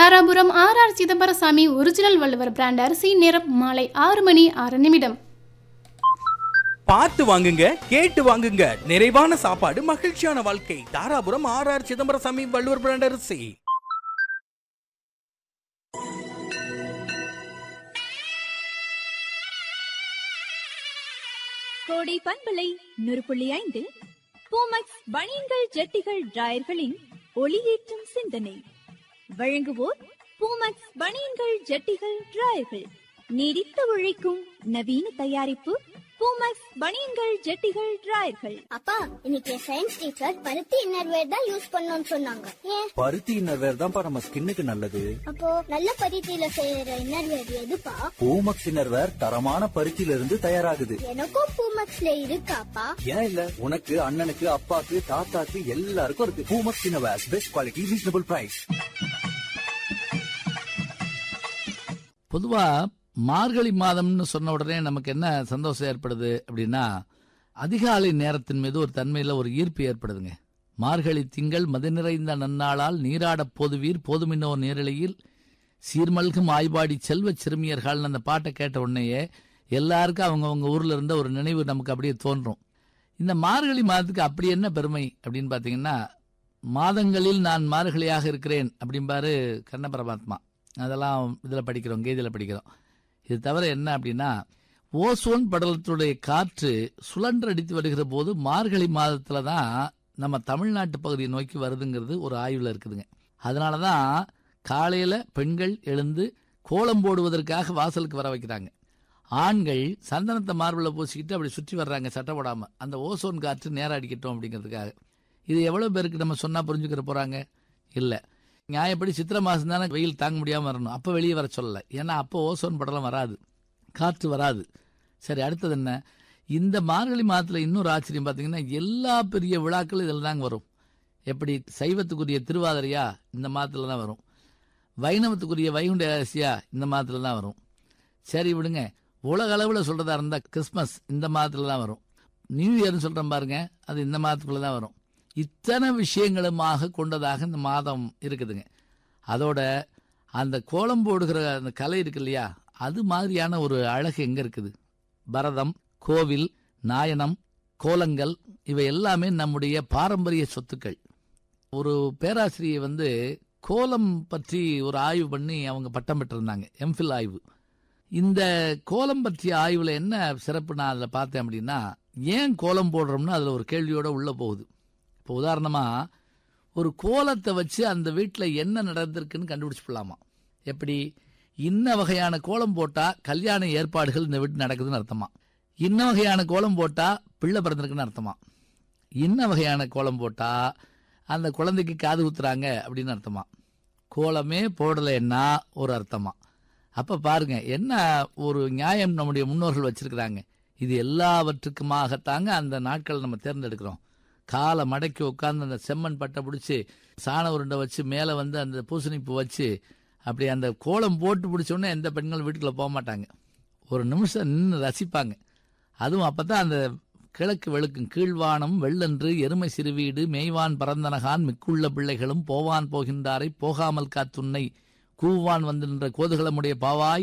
Dharapuram R R Chidambarasamy original Valluvar brand அரிசி நிறம் மாலை ஆறு மணி ஆறு நிமிடம் பார்த்து வாங்குங்க கேட்டு வாங்குங்க நிறைவான சாப்பாடு மகிழ்ச்சியான வாழ்க்கை Dharapuram R R Chidambarasamy Valluvar brand அரிசி கோடை பண்பலை நூறு புள்ளி ஐந்து பூமக்ஸ் பனியன்கள் ஜட்டிகள் டிராயர்களின் ஒளியேற்றும் சிந்தனை வழங்குவோர் பூமக்ஸ் பனியன்கள் ஜட்டிகள் டிராயர்கள் நீடித்து உழைக்கும் நவீன தயாரிப்பு பூமக்ஸ் பனியன்கள் ஜட்டிகள் டிராயர்கள் அப்பா இன்னைக்கு சயின்ஸ் டீச்சர் பருத்தி இன்னர்வேர் தான் யூஸ் பண்ணணும்னு சொன்னாங்க ஏன் பருத்தி இன்னர்வேர் தான்ப்பா நம்ம ஸ்கின்னுக்கு நல்லது அப்போ நல்ல பருத்தியில செய்யற இன்னர்வேர் எதுப்பா பூமக்ஸ் இன்னர்வேர் தரமான பருத்தியில இருந்து தயாராகுது எனக்கும் பூமக்ஸ்ல இருக்காப்பா ஏன் இல்ல உனக்கு அண்ணனுக்கு அப்பாக்கு தாத்தாக்கு எல்லாருக்கும் இருக்கு Poomex innerwear best quality reasonable price பொதுவா மார்கழி மாதம்னு சொன்ன உடனே நமக்கு என்ன சந்தோஷம் ஏற்படுது அப்படின்னா அதிகாலை நேரத்தின் மீது ஒரு தன்மையில ஒரு ஈர்ப்பு ஏற்படுதுங்க மார்கழி திங்கள் மது நிறைந்த நன்னாளால் நீராடப் போதுவீர் போதுமின்னோர் நேரலையில் சீர்மல்கும் ஆய்வாடி செல்வ சிறுமியர்கள்னு அந்த பாட்டை கேட்ட உடனேயே எல்லாருக்கும் அவங்கவங்க ஊர்ல இருந்த ஒரு நினைவு நமக்கு அப்படியே தோன்றும் இந்த மார்கழி மாதத்துக்கு அப்படி என்ன பெருமை அப்படின்னு பார்த்தீங்கன்னா மாதங்களில் நான் மார்கழியாக இருக்கிறேன் அப்படிம்பாரு கண்ண பரமாத்மா அதெல்லாம் இதில் படிக்கிறோம் கீதையில் படிக்கிறோம் இது தவிர என்ன அப்படின்னா ஓசோன் படலத்துடைய காற்று சுழன்றடித்து வருகிற போது மார்கழி மாதத்துல தான் நம்ம தமிழ்நாட்டு பகுதியை நோக்கி வருதுங்கிறது ஒரு ஆய்வில் இருக்குதுங்க அதனால தான் காலையில் பெண்கள் எழுந்து கோலம் போடுவதற்காக வாசலுக்கு வர வைக்கிறாங்க ஆண்கள் சந்தனத்தை மார்பில் பூசிக்கிட்டு அப்படி சுற்றி வர்றாங்க சட்டை போடாமல் அந்த ஓசோன் காற்று நேரம் அடிக்கட்டும் அப்படிங்கிறதுக்காக இது எவ்வளோ பேருக்கு நம்ம சொன்னால் புரிஞ்சுக்கிற போகிறாங்க இல்லை நியாயப்படி சித்திரை மாதம் தானே வெயில் தாங்க முடியாமல் வரணும் அப்போ வெளியே வர சொல்லலை ஏன்னா அப்போ ஓசோன் படலம் வராது காற்று வராது சரி அடுத்தது என்ன இந்த மார்கழி மாதத்தில் இன்னொரு ஆச்சரியம் பார்த்தீங்கன்னா எல்லா பெரிய விழாக்களும் இதில் தாங்க வரும் எப்படி சைவத்துக்குரிய திருவாதிரையா இந்த மாதத்தில் தான் வரும் வைணவத்துக்குரிய வைகுண்ட ஏகாதசியா இந்த மாதத்தில் தான் வரும் சரி விடுங்க உலக அளவில் சொல்கிறதா இருந்தால் கிறிஸ்மஸ் இந்த மாதத்தில் தான் வரும் நியூ இயர்னு சொல்கிறோம் பாருங்க அது இந்த மாதத்துக்குள்ளே தான் வரும் இத்தனை விஷயங்களுமாக கொண்டதாக இந்த மாதம் இருக்குதுங்க அதோட அந்த கோலம் போடுகிற அந்த கலை இருக்கு இல்லையா அது மாதிரியான ஒரு அழகு எங்கே இருக்குது பரதம் கோவில் நாயனம் கோலங்கள் இவை எல்லாமே நம்முடைய பாரம்பரிய சொத்துக்கள் ஒரு பேராசிரியை வந்து கோலம் பற்றி ஒரு ஆய்வு பண்ணி அவங்க பட்டம் பெற்றிருந்தாங்க எம்ஃபில் ஆய்வு இந்த கோலம் பற்றிய ஆய்வில் என்ன சிறப்பு நான் அதில் பார்த்தேன் அப்படின்னா ஏன் கோலம் போடுறோம்னு அதில் ஒரு கேள்வியோட உள்ளே போகுது இப்போ உதாரணமாக ஒரு கோலத்தை வச்சு அந்த வீட்டில் என்ன நடந்திருக்குன்னு கண்டுபிடிச்சு போடலாமா எப்படி இன்ன வகையான கோலம் போட்டால் கல்யாண ஏற்பாடுகள் இந்த வீட்டு நடக்குதுன்னு அர்த்தமா இன்ன வகையான கோலம் போட்டால் பிள்ளை பிறந்திருக்குன்னு அர்த்தமா இன்ன வகையான கோலம் போட்டால் அந்த குழந்தைக்கு காது குத்துறாங்க அப்படின்னு அர்த்தமா கோலமே போடலைன்னா ஒரு அர்த்தமா அப்போ பாருங்க என்ன ஒரு நியாயம் நம்முடைய முன்னோர்கள் வச்சிருக்கிறாங்க இது எல்லாவற்றுக்குமாகத்தாங்க அந்த நாட்கள் நம்ம தேர்ந்தெடுக்கிறோம் காலை மடக்கி உட்காந்து அந்த செம்மண் பட்டை பிடிச்சி சாண உருண்டை வச்சு மேலே வந்து அந்த பூசணிப்பு வச்சு அப்படி அந்த கோலம் போட்டு பிடிச்சோன்னே எந்த பெண்களும் வீட்டுக்குள்ளே போக மாட்டாங்க ஒரு நிமிஷம் நின்று ரசிப்பாங்க அதுவும் அப்போ தான் அந்த கிழக்கு வெளுக்கும் கீழ்வானம் வெள்ளன்று எருமை சிறுவீடு மேய்வான் பரந்தனகான் மிக்குள்ள பிள்ளைகளும் போவான் போகின்றாரை போகாமல் காத்துன்னை கூவான் வந்து நின்ற கோதுகளமுடைய பாவாய்